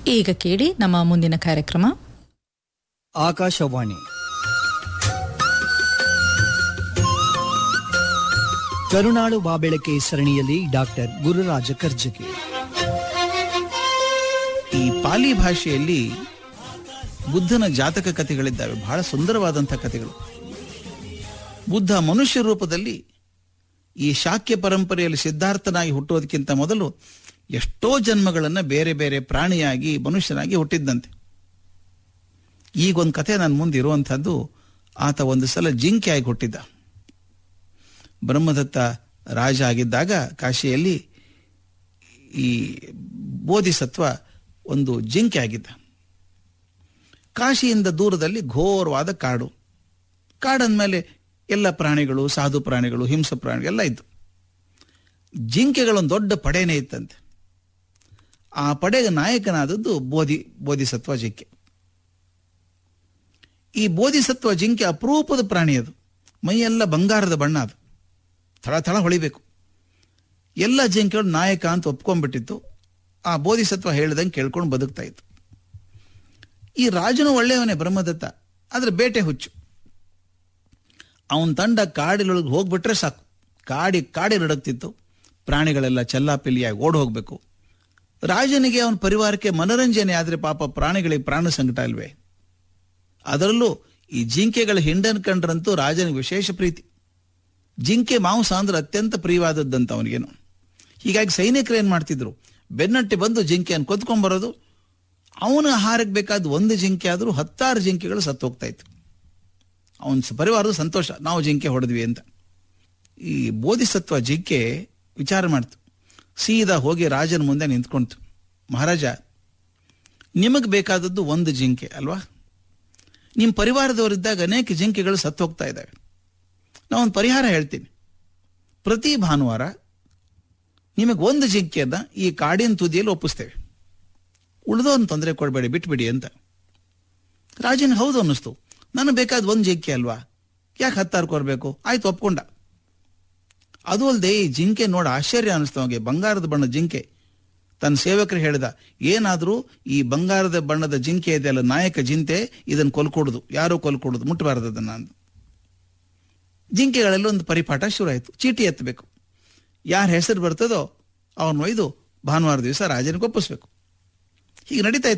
ಈಗ ಕೇಳಿ ನಮ್ಮ ಮುಂದಿನ ಕಾರ್ಯಕ್ರಮ ಆಕಾಶವಾಣಿ ಕರುನಾಡು ಬಾಬೆಳಕೆ ಸರಣಿಯಲ್ಲಿ ಡಾಕ್ಟರ್ ಗುರುರಾಜ ಕರ್ಜಗಿ ಈ ಪಾಲಿ ಭಾಷೆಯಲ್ಲಿ ಬುದ್ಧನ ಜಾತಕ ಕಥೆಗಳಿದ್ದಾವೆ ಬಹಳ ಸುಂದರವಾದಂಥ ಕಥೆಗಳು ಬುದ್ಧ ಮನುಷ್ಯ ರೂಪದಲ್ಲಿ ಈ ಶಾಕ್ಯ ಪರಂಪರೆಯಲ್ಲಿ ಸಿದ್ಧಾರ್ಥನಾಗಿ ಹುಟ್ಟುವುದಕ್ಕಿಂತ ಮೊದಲು ಎಷ್ಟೋ ಜನ್ಮಗಳನ್ನು ಬೇರೆ ಬೇರೆ ಪ್ರಾಣಿಯಾಗಿ ಮನುಷ್ಯನಾಗಿ ಹುಟ್ಟಿದ್ದಂತೆ ಈಗೊಂದು ಕಥೆ ನನ್ನ ಮುಂದೆ ಇರುವಂಥದ್ದು ಆತ ಒಂದು ಸಲ ಜಿಂಕೆಯಾಗಿ ಹುಟ್ಟಿದ್ದ ಬ್ರಹ್ಮದತ್ತ ರಾಜ ಆಗಿದ್ದಾಗ ಕಾಶಿಯಲ್ಲಿ ಈ ಬೋಧಿಸತ್ವ ಒಂದು ಜಿಂಕೆ ಆಗಿದ್ದ ಕಾಶಿಯಿಂದ ದೂರದಲ್ಲಿ ಘೋರವಾದ ಕಾಡು ಕಾಡಂದ್ಮೇಲೆ ಎಲ್ಲ ಪ್ರಾಣಿಗಳು ಸಾಧು ಪ್ರಾಣಿಗಳು ಹಿಂಸ ಪ್ರಾಣಿಗಳು ಎಲ್ಲ ಇದ್ದು ಜಿಂಕೆಗಳೊಂದು ದೊಡ್ಡ ಪಡೆನೇ ಇತ್ತಂತೆ ಆ ಪಡೆಗೆ ನಾಯಕನಾದದ್ದು ಬೋಧಿ ಬೋಧಿಸತ್ವ ಜಿಂಕೆ ಈ ಬೋಧಿಸತ್ವ ಜಿಂಕೆ ಅಪರೂಪದ ಪ್ರಾಣಿ ಅದು ಮೈಯೆಲ್ಲ ಬಂಗಾರದ ಬಣ್ಣ ಅದು ಥಳ ಥಳ ಹೊಳಿಬೇಕು ಎಲ್ಲ ಜಿಂಕೆಗಳು ನಾಯಕ ಅಂತ ಒಪ್ಕೊಂಡ್ಬಿಟ್ಟಿತ್ತು ಆ ಬೋಧಿಸತ್ವ ಹೇಳ್ದಂಗೆ ಕೇಳ್ಕೊಂಡು ಬದುಕ್ತಾ ಇತ್ತು ಈ ರಾಜನು ಒಳ್ಳೆಯವನೇ ಬ್ರಹ್ಮದತ್ತ ಆದ್ರೆ ಬೇಟೆ ಹುಚ್ಚು ಅವನ ತಂಡ ಕಾಡಿನೊಳಗೆ ಹೋಗ್ಬಿಟ್ರೆ ಸಾಕು ಕಾಡಿ ಕಾಡಿ ನಡಕ್ತಿತ್ತು ಪ್ರಾಣಿಗಳೆಲ್ಲ ಚೆಲ್ಲಾಪಿಲ್ಲಿಯಾಗಿ ಓಡ್ ಹೋಗ್ಬೇಕು ರಾಜನಿಗೆ ಅವನ ಪರಿವಾರಕ್ಕೆ ಮನರಂಜನೆ ಆದ್ರೆ ಪಾಪ ಪ್ರಾಣಿಗಳಿಗೆ ಪ್ರಾಣ ಸಂಕಟ ಅಲ್ವೇ ಅದರಲ್ಲೂ ಈ ಜಿಂಕೆಗಳ ಹಿಂಡನ್ ಕಂಡ್ರಂತೂ ರಾಜನಿಗೆ ವಿಶೇಷ ಪ್ರೀತಿ ಜಿಂಕೆ ಮಾಂಸ ಅಂದ್ರೆ ಅತ್ಯಂತ ಪ್ರಿಯವಾದದ್ದಂತ ಅವನಿಗೇನು ಹೀಗಾಗಿ ಸೈನಿಕರು ಏನ್ ಮಾಡ್ತಿದ್ರು ಬೆನ್ನಟ್ಟಿ ಬಂದು ಜಿಂಕೆಯನ್ನು ಕೊತ್ಕೊಂಡ್ಬರೋದು ಅವನ ಆಹಾರಕ್ಕೆ ಬೇಕಾದ ಒಂದು ಜಿಂಕೆ ಆದರೂ ಹತ್ತಾರು ಜಿಂಕೆಗಳು ಸತ್ತು ಹೋಗ್ತಾ ಇತ್ತು ಅವನ ಪರಿವಾರದ ಸಂತೋಷ ನಾವು ಜಿಂಕೆ ಹೊಡೆದ್ವಿ ಅಂತ ಈ ಬೋಧಿಸತ್ವ ಜಿಂಕೆ ವಿಚಾರ ಮಾಡ್ತು ಸೀದಾ ಹೋಗಿ ರಾಜನ ಮುಂದೆ ನಿಂತ್ಕೊಂತು ಮಹಾರಾಜ ನಿಮಗೆ ಬೇಕಾದದ್ದು ಒಂದು ಜಿಂಕೆ ಅಲ್ವಾ ನಿಮ್ಮ ಪರಿವಾರದವರಿದ್ದಾಗ ಅನೇಕ ಜಿಂಕೆಗಳು ಸತ್ತು ಹೋಗ್ತಾ ಇದ್ದಾವೆ ನಾವೊಂದು ಪರಿಹಾರ ಹೇಳ್ತೀನಿ ಪ್ರತಿ ಭಾನುವಾರ ನಿಮಗೆ ಒಂದು ಜಿಂಕೆಯನ್ನ ಈ ಕಾಡಿನ ತುದಿಯಲ್ಲಿ ಒಪ್ಪಿಸ್ತೇವೆ ಉಳಿದೋನ್ ತೊಂದರೆ ಕೊಡಬೇಡಿ ಬಿಟ್ಬಿಡಿ ಅಂತ ರಾಜನ್ ಹೌದು ಅನ್ನಿಸ್ತು ನನಗೆ ಬೇಕಾದ ಒಂದು ಜಿಂಕೆ ಅಲ್ವಾ ಯಾಕೆ ಹತ್ತಾರು ಕೊರಬೇಕು ಆಯ್ತು ಒಪ್ಕೊಂಡ ಅದು ಅಲ್ಲದೆ ಈ ಜಿಂಕೆ ನೋಡಿ ಆಶ್ಚರ್ಯ ಅನಿಸ್ತು ಅವನಿಗೆ ಬಂಗಾರದ ಬಣ್ಣದ ಜಿಂಕೆ ತನ್ನ ಸೇವಕರು ಹೇಳಿದ ಏನಾದರೂ ಈ ಬಂಗಾರದ ಬಣ್ಣದ ಜಿಂಕೆ ಇದೆಯಲ್ಲ ನಾಯಕ ಜಿಂತೆ ಇದನ್ನು ಕೊಲ್ಕೊಡುದು ಯಾರೂ ಕೊಲ್ಕೊಡುದು ಮುಟ್ಟಬಾರದು ಅದನ್ನ ಅಂದು ಜಿಂಕೆಗಳಲ್ಲಿ ಒಂದು ಪರಿಪಾಠ ಶುರು ಆಯಿತು ಚೀಟಿ ಎತ್ತಬೇಕು ಯಾರ ಹೆಸರು ಬರ್ತದೋ ಅವನು ಒಯ್ದು ಭಾನುವಾರ ದಿವಸ ರಾಜನಿಗೆ ಒಪ್ಪಿಸ್ಬೇಕು ಹೀಗೆ ನಡೀತಾ ಇತ್ತು